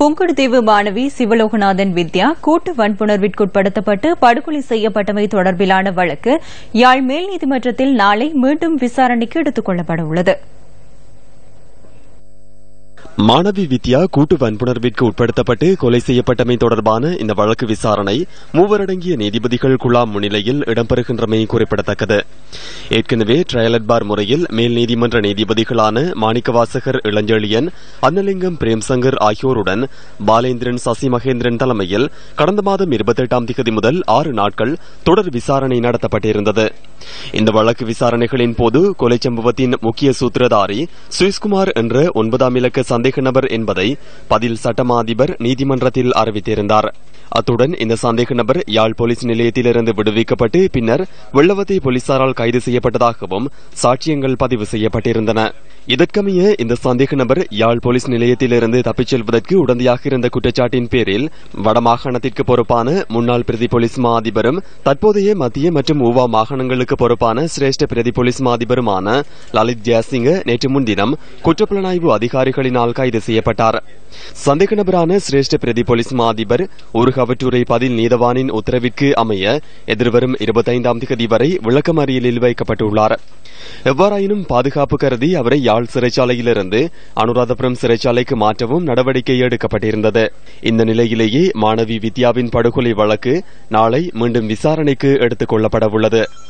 புங்குடுதீவு மாணவி சிவலோகநாதன் வித்யா கூட்டு வன்புணர்விற்குட்படுத்தப்பட்டு படுகொலை செய்யப்பட்டமை தொடர்பிலான வழக்கு யாழ் மேல் நீதிமன்றத்தில் நாளை மீண்டும் விசாரணைக்கு எடுத்துக் கொள்ளப்பட உள்ளது மாணவி வித்யா கூட்டு வன்புணர்விற்கு உட்படுத்தப்பட்டு கொலை செய்யப்பட்டமை தொடர்பான இந்த வழக்கு விசாரணை மூவரடங்கிய நீதிபதிகள் குழாம் முன்னிலையில் இடம்பெறுகின்றமை குறிப்பிடத்தக்கது ஏற்கனவே ட்ரையலட் பார் முறையில் மேல் நீதிமன்ற நீதிபதிகளான மாணிக்கவாசகர் இளஞ்செழியன் அன்னலிங்கம் பிரேம்சங்கர் ஆகியோருடன் பாலேந்திரன் சசி மகேந்திரன் தலைமையில் கடந்த மாதம் இருபத்தெட்டாம் திகதி முதல் ஆறு நாட்கள் தொடர் விசாரணை நடத்தப்பட்டிருந்தது இந்த வழக்கு விசாரணைகளின் போது கொலை சம்பவத்தின் முக்கிய சூத்திரதாரி சுவிஸ்குமார் என்ற ஒன்பதாம் இலக்க சந்தேக நபர் என்பதை பதில் சட்டமா அதிபர் நீதிமன்றத்தில் அறிவித்திருந்தார் அத்துடன் இந்த சந்தேக நபர் யாழ் போலீஸ் நிலையத்திலிருந்து விடுவிக்கப்பட்டு பின்னர் வெள்ளவத்தை போலீசாரால் கைது செய்யப்பட்டதாகவும் சாட்சியங்கள் பதிவு செய்யப்பட்டிருந்தன இதற்கமைய இந்த சந்தேக நபர் யாழ் போலீஸ் நிலையத்திலிருந்து தப்பிச் செல்வதற்கு உடந்தையாக இருந்த குற்றச்சாட்டின் பேரில் வடமாகாணத்திற்கு பொறுப்பான முன்னாள் பிரதி போலீஸ் மா அதிபரும் தற்போதைய மத்திய மற்றும் ஊவா மாகாணங்களுக்கு பொறுப்பான சிரேஷ்ட பிரதி போலீஸ் மா அதிபருமான லலித் ஜெயசிங்க நேற்று முன்தினம் குற்றப்புலனாய்வு அதிகாரிகளினால் கைது செய்யப்பட்டார் சந்தேக நபரான சிரேஷ்ட பிரதி போலீஸ் மா அதிபர் ஊர்கவற்றுறை பதில் நீதவானின் உத்தரவிற்கு அமைய எதிர்வரும் இருபத்தைந்தாம் தேதி வரை விளக்கமறியலில் வைக்கப்பட்டுள்ளார் எவ்வாறாயினும் பாதுகாப்பு கருதி அவரை யாழ் சிறைச்சாலையிலிருந்து அனுராதபுரம் சிறைச்சாலைக்கு மாற்றவும் நடவடிக்கை எடுக்கப்பட்டிருந்தது இந்த நிலையிலேயே மாணவி வித்யாவின் படுகொலை வழக்கு நாளை மீண்டும் விசாரணைக்கு எடுத்துக் கொள்ளப்பட உள்ளது